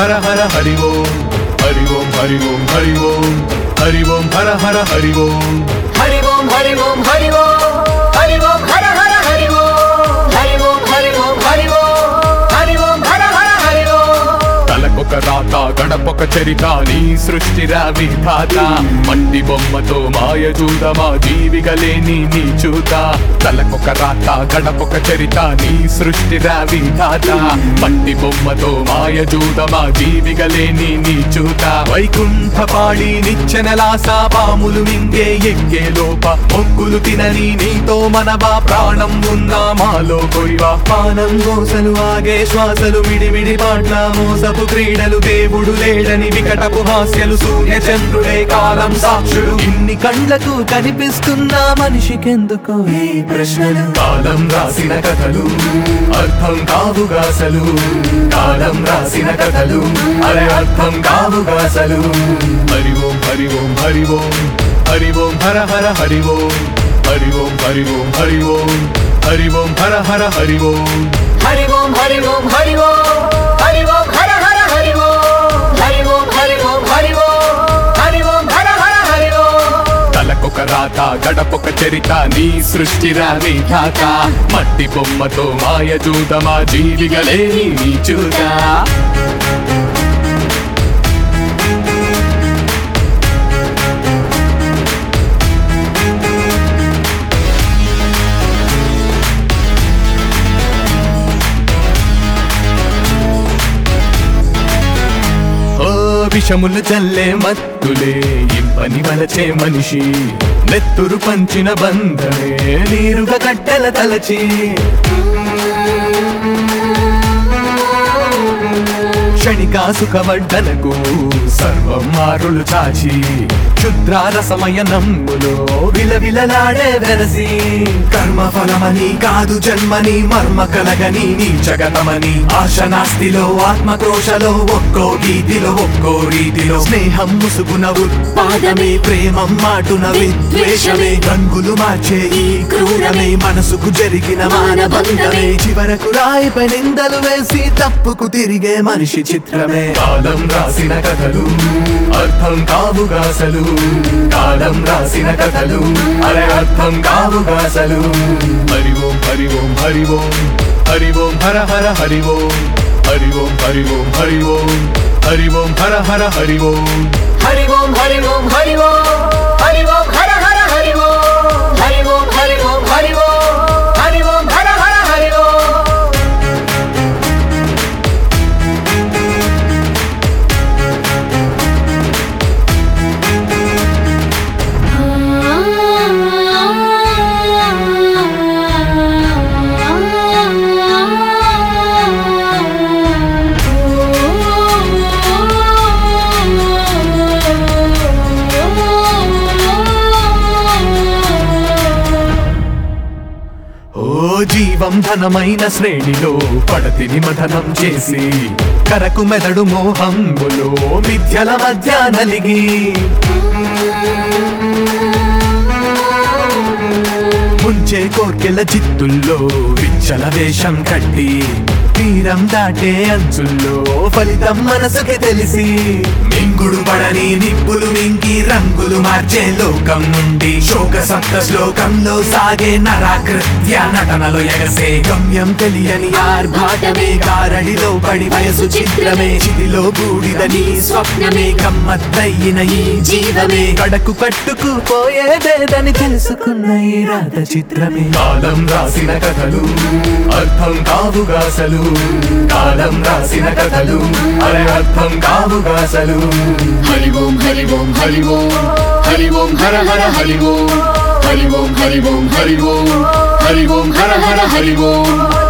హర హర హరి ఓం హరి ఓం హరి ఓం హరి ఓం హరి ఓం హర హర హరి ఓం హరి ఓం హరి ఓం హరి ఓం హరి ఓం హర హర హరి ఓం హరి ఓం హరి ఓం హరి ఓం హరి ఓం హర హర హరి ఓం తలకొక రాత గడపొక చరిత నీ సృష్టిరా విధాత మట్టి బొమ్మతో మాయ చూదమా జీవిగలేని నీ చూత తలకొక రాత గడపొక చరిత నీ సృష్టిరా విధాత మట్టి బొమ్మతో మాయ చూదమా జీవిగలేని నీ చూత వైకుంఠ పాడి నిచ్చెనలాస పాములు మింగే ఎక్కే లోప మొక్కులు తినని నీతో మనవా ప్రాణం ఉన్నా మాలో కొరివా పానం గోసలు ఆగే శ్వాసలు విడివిడి పాట్ల మోసపు క్రీడలు దేవుడు లేడని వికటపు హాస్యలు సూర్య చంద్రుడే కాలం సాక్షుడు ఇన్ని కళ్ళకు కనిపిస్తున్నా మనిషికెందుకో ఈ ప్రశ్నలు కాలం రాసిన కథలు అర్థం కావుగాసలు కాలం రాసిన కథలు అరే అర్థం కావుగాసలు హరి ఓం హరి ఓం హరి ఓం హరి ఓం హర హర హరి ఓం హరి ఓం హరి ఓం హరి ఓం హరి ఓం హర హర హరి ఓం హరి ఓం హరి ఓం హరి ఓం హరి ఓం హర హర హరి ఓం హరి ఓం హరి ఓం హరి ఓం హరి ఓం హర హర హరి ఓం తలకొక రాత గడపొక చరిత నీ సృష్టి విధాత మట్టి బొమ్మతో మాయ చూదమా జీవిగలేని నీ చూదా ఓ విషములు చల్లే మత్తులే ఇంపని వలచే మనిషి నెత్తురు పంచిన బంధమే నీరుగా కట్టెల తలచి క్షణికా సుఖవడ్డలకు సర్వం మారులు చాచి క్షుద్రారసమయ నమ్ములో విలవిలలాడే వెరసి కర్మ ఫలమని కాదు జన్మని మర్మ కలగని నీ జగతమని ఆశ నాస్తిలో ఆత్మక్రోశలో ఒక్కో గీతిలో ఒక్కో రీతిలో స్నేహం ముసుగున ఉత్పాదమే ప్రేమం మాటున విద్వేషమే రంగులు మార్చే ఈ క్రూరమే మనసుకు జరిగిన మానబంధమే చివరకు రాయిపై నిందలు వేసి తప్పుకు తిరిగే మనిషి చిత్రమే కాలం రాసిన కథలు అర్థం కావుగాసలు కాలం రాసిన కథలు అరే అర్థం కావుగాసలు హరి ఓం హరి ఓం హరి ఓం హరి ఓం హర హర హరి ఓం హరి ఓం హరి ఓం హరి ఓం హరి ఓం హర హర హరి ఓం హరి ఓం హరి ఓం హరి ఓం హరి ఓం హర హర హరి ఓం హరి ఓం హరి ఓం హరి ఓం హరి ఓం హర హర హరి ఓం ఓ జీవం ధనమైన శ్రేణిలో పడతిని మథనం చేసి కరకు మెదడు మోహంబులో మిథ్యల మధ్య నలిగి ముంచే కోర్కెల చిత్తుల్లో విచ్చల వేషం కట్టి తీరం దాటే అంచుల్లో ఫలితం మనసుకి తెలిసి మింగుడు పడని నిప్పులు మింగి రంగులు మార్చే లోకం నుండి శోక సప్త శ్లోకంలో సాగే నరాకృత్య నటనలో ఎగసే గమ్యం తెలియని ఆర్భాటమే కారడిలో పడి వయసు చిత్రమే చిదిలో బూడిదని స్వప్నమే గమ్మత్తయ్యిన ఈ జీవమే కడకు కట్టుకు పోయేదేదని తెలుసుకున్న ఈ రాత చిత్రమే కాలం రాసిన కథలు అర్థం కావుగాసలు కాలం రాసిన కథలు అరే అర్థం కావుగాసలు హరి ఓం హరి ఓం హరి ఓం హరి ఓం హర హర హరి ఓం హరి ఓం హరి ఓం హరి ఓం హరి ఓం హర హర హరి ఓం